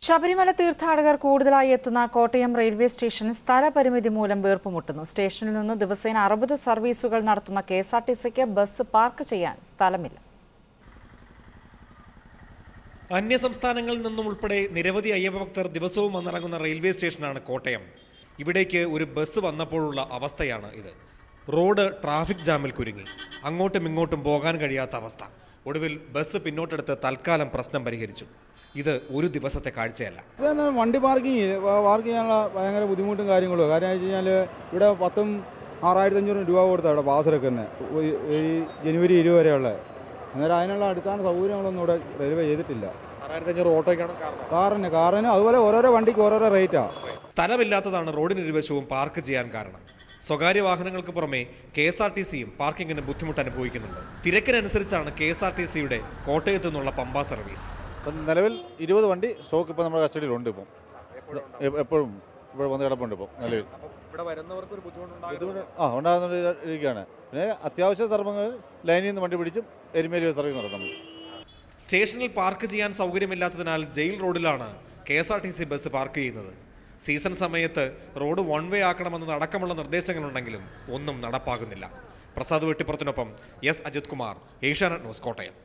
ശബരിമല തീർത്ഥാടകർ കൂടുതലായി എത്തുന്ന കോട്ടയം റെയിൽവേ സ്റ്റേഷൻ സ്ഥലപരിമിതി മൂലം വീർപ്പുമുട്ടുന്നു സ്റ്റേഷനിൽ നിന്ന് ദിവസേന അറുപത് സർവീസുകൾ നടത്തുന്ന കെ എസ് ആർ ടി സിക്ക് ബസ് പാർക്ക് ചെയ്യാൻ സ്ഥലമില്ല അന്യസംസ്ഥാനങ്ങളിൽ നിന്നും ഉൾപ്പെടെ നിരവധി അയ്യപ്പഭക്തർ ദിവസവും വന്നിറങ്ങുന്ന റെയിൽവേ സ്റ്റേഷനാണ് കോട്ടയം ഇവിടേക്ക് ഒരു ബസ് വന്നപ്പോഴുള്ള അവസ്ഥയാണ് ഇത് റോഡ് ട്രാഫിക് ജാമിൽ കുരുങ്ങി അങ്ങോട്ടും ഇങ്ങോട്ടും പോകാൻ കഴിയാത്ത അവസ്ഥ ഒടുവിൽ ബസ് പിന്നോട്ടെടുത്ത് തൽക്കാലം പ്രശ്നം പരിഹരിച്ചു ഇത് ഒരു ദിവസത്തെ കാഴ്ചയല്ല ഇത് തന്നെ വണ്ടി പാർക്കിങ് പാർക്ക് ചെയ്യാനുള്ള ഭയങ്കര ബുദ്ധിമുട്ടും കാര്യങ്ങളും കാര്യം വെച്ച് കഴിഞ്ഞാൽ ഇവിടെ പത്തും ആറായിരത്തി അഞ്ഞൂറ് രൂപ കൊടുത്താണ് ഇവിടെ പാസ് എടുക്കുന്നത് ഈ ജനുവരി ഇരുപത് വരെയുള്ള അന്നേരം അതിനുള്ള അടിസ്ഥാന സൗകര്യങ്ങളൊന്നും ഇവിടെ റെയിൽവേ ചെയ്തിട്ടില്ല ആറായിരത്തി അഞ്ഞൂറ് ഓട്ടോയ്ക്കാണ് കാരണം കാറിന് കാറിന് അതുപോലെ ഓരോരോ വണ്ടിക്ക് ഓരോരോ റേറ്റാണ് സ്ഥലമില്ലാത്തതാണ് റോഡിന് ഇരുവശവും പാർക്ക് ചെയ്യാൻ കാരണം സ്വകാര്യ വാഹനങ്ങൾക്ക് പുറമെ കെ എസ് ആർ ടി സിയും പാർക്കിങ്ങിന് ബുദ്ധിമുട്ട് അനുഭവിക്കുന്നുണ്ട് തിരക്കിനനുസരിച്ചാണ് കെ എസ് ആർ ടി സിയുടെ കോട്ടയത്തു നിന്നുള്ള പമ്പ സർവീസ് ഇപ്പം നിലവിൽ ഇരുപത് വണ്ടി സ്റ്റോക്ക് ഇപ്പോൾ നമ്മുടെ കസ്റ്റഡിയിലുണ്ട് ഇപ്പം എ- എപ്പോഴും ഇവിടെ വന്ന് കിടപ്പുണ്ട് ഇപ്പം നിലവിൽ ഇവിടെ വരുന്നവർക്ക് ഒരു ബുദ്ധിമുട്ട് ആ ഉണ്ടാകുന്നിരിക്കുകയാണ് പിന്നെ അത്യാവശ്യ ധർമ്മങ്ങളിൽ ലൈനിൽ നിന്ന് വണ്ടി പിടിച്ചും എരുമേലി സർവീസ് നടത്തുന്നു സ്റ്റേഷനിൽ പാർക്ക് ചെയ്യാൻ സൗകര്യമില്ലാത്തതിനാൽ ജയിൽ റോഡിലാണ് K S R T C bus park ചെയ്യുന്നത് സീസൺ സമയത്ത് റോഡ് വൺ വേ ആക്കണമെന്നത് അടക്കമുള്ള നിർദ്ദേശങ്ങളുണ്ടെങ്കിലും ഒന്നും നടപ്പാകുന്നില്ല പ്രസാദ് വെട്ടിപ്പുറത്തിനൊപ്പം എസ് അജിത് കുമാർ ഏഷ്യാനെറ്റ് ന്യൂസ് കോട്ടയം